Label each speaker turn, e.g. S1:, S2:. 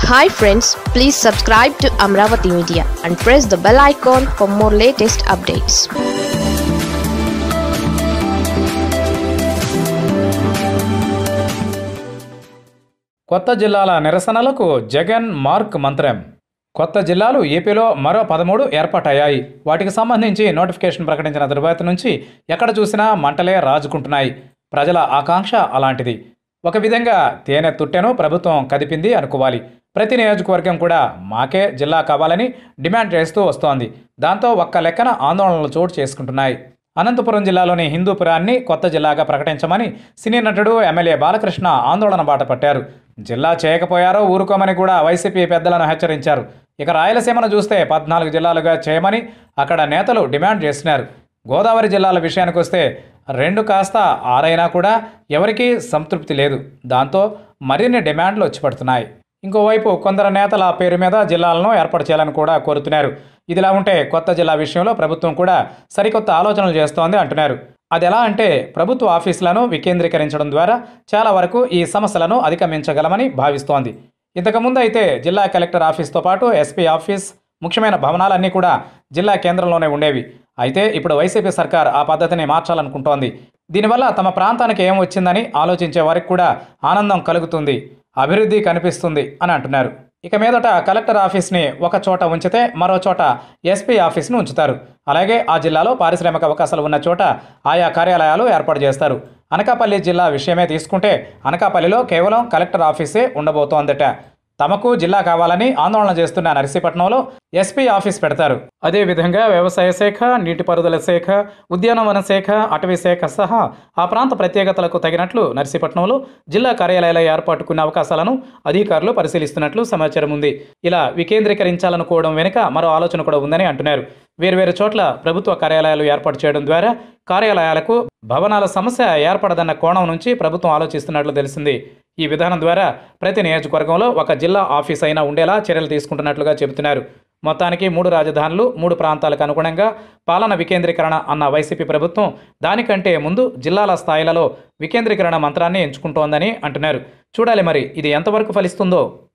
S1: hi friends please subscribe to Amaravati media and press the bell icon for more latest updates
S2: కొత్త జిల్లాల నిరసనలకు Jagan mark మంత్రం కొత్త జిల్లాలు ఏపీలో మరో పదమూడు ఏర్పాటయ్యాయి వాటికి సంబంధించి నోటిఫికేషన్ ప్రకటించిన తరువాత నుంచి ఎక్కడ చూసినా మంటలే రాజుకుంటున్నాయి ప్రజల ఆకాంక్ష అలాంటిది ఒక విధంగా తేనె తుట్టెను ప్రభుత్వం కదిపింది అనుకోవాలి ప్రతి నియోజకవర్గం కూడా మాకే జిల్లా కావాలని డిమాండ్ చేస్తూ వస్తోంది దాంతో ఒక్క లెక్కన ఆందోళనలు చోటు చేసుకుంటున్నాయి అనంతపురం జిల్లాలోని హిందూపురాన్ని కొత్త జిల్లాగా ప్రకటించమని సినీ నటుడు ఎమ్మెల్యే బాలకృష్ణ ఆందోళన బాట పట్టారు జిల్లా చేయకపోయారో ఊరుకోమని కూడా వైసీపీ పెద్దలను హెచ్చరించారు ఇక రాయలసీమను చూస్తే పద్నాలుగు జిల్లాలుగా చేయమని అక్కడ నేతలు డిమాండ్ చేస్తున్నారు గోదావరి జిల్లాల విషయానికి వస్తే రెండు కాస్త ఆరైనా కూడా ఎవరికీ సంతృప్తి లేదు దాంతో మరిన్ని డిమాండ్లు వచ్చి పడుతున్నాయి ఇంకోవైపు కొందరు నేతల పేరు మీద జిల్లాలను ఏర్పాటు చేయాలని కూడా కోరుతున్నారు ఇదిలా ఉంటే కొత్త జిల్లా విషయంలో ప్రభుత్వం కూడా సరికొత్త ఆలోచనలు చేస్తోంది అంటున్నారు అది ఎలా అంటే ప్రభుత్వ ఆఫీసులను వికేంద్రీకరించడం ద్వారా చాలా వరకు ఈ సమస్యలను అధిగమించగలమని భావిస్తోంది ఇంతకుముందు అయితే జిల్లా కలెక్టర్ ఆఫీస్తో పాటు ఎస్పీ ఆఫీస్ ముఖ్యమైన భవనాలన్నీ కూడా జిల్లా కేంద్రంలోనే ఉండేవి అయితే ఇప్పుడు వైసీపీ సర్కార్ ఆ పద్ధతిని మార్చాలనుకుంటోంది దీనివల్ల తమ ప్రాంతానికి ఏం వచ్చిందని ఆలోచించే వారికి కూడా ఆనందం కలుగుతుంది అభివృద్ధి కనిపిస్తుంది అని అంటున్నారు ఇక మీదట కలెక్టర్ ఆఫీస్ని ఒక చోట ఉంచితే మరో చోట ఎస్పీ ఆఫీస్ను ఉంచుతారు అలాగే ఆ జిల్లాలో పారిశ్రామిక అవకాశాలు ఉన్న చోట ఆయా కార్యాలయాలు ఏర్పాటు చేస్తారు అనకాపల్లి జిల్లా విషయమే తీసుకుంటే అనకాపల్లిలో కేవలం కలెక్టర్ ఆఫీసే ఉండబోతోందట తమకు జిల్లా కావాలని ఆందోళన చేస్తున్న నర్సీపట్నంలో ఎస్పీ ఆఫీస్ పెడతారు అదేవిధంగా వ్యవసాయ శాఖ నీటిపారుదల శాఖ ఉద్యానవన శాఖ అటవీ శాఖ సహా ఆ ప్రాంత ప్రత్యేకతలకు తగినట్లు నర్సీపట్నంలో జిల్లా కార్యాలయాల ఏర్పాటుకున్న అవకాశాలను అధికారులు పరిశీలిస్తున్నట్లు సమాచారం ఉంది ఇలా వికేంద్రీకరించాలనుకోవడం వెనుక మరో ఆలోచన కూడా ఉందని అంటున్నారు వేర్వేరు చోట్ల ప్రభుత్వ కార్యాలయాలు ఏర్పాటు చేయడం ద్వారా కార్యాలయాలకు భవనాల సమస్య ఏర్పడదన్న కోణం నుంచి ప్రభుత్వం ఆలోచిస్తున్నట్లు తెలిసింది ఈ విధానం ద్వారా ప్రతి నియోజకవర్గంలో ఒక జిల్లా ఆఫీస్ అయినా ఉండేలా చర్యలు తీసుకుంటున్నట్లుగా చెబుతున్నారు మొత్తానికి మూడు రాజధానులు మూడు ప్రాంతాలకు అనుగుణంగా పాలన వికేంద్రీకరణ అన్న వైసీపీ ప్రభుత్వం దానికంటే ముందు జిల్లాల స్థాయిలలో వికేంద్రీకరణ మంత్రాన్ని ఎంచుకుంటోందని అంటున్నారు చూడాలి మరి ఇది ఎంతవరకు ఫలిస్తుందో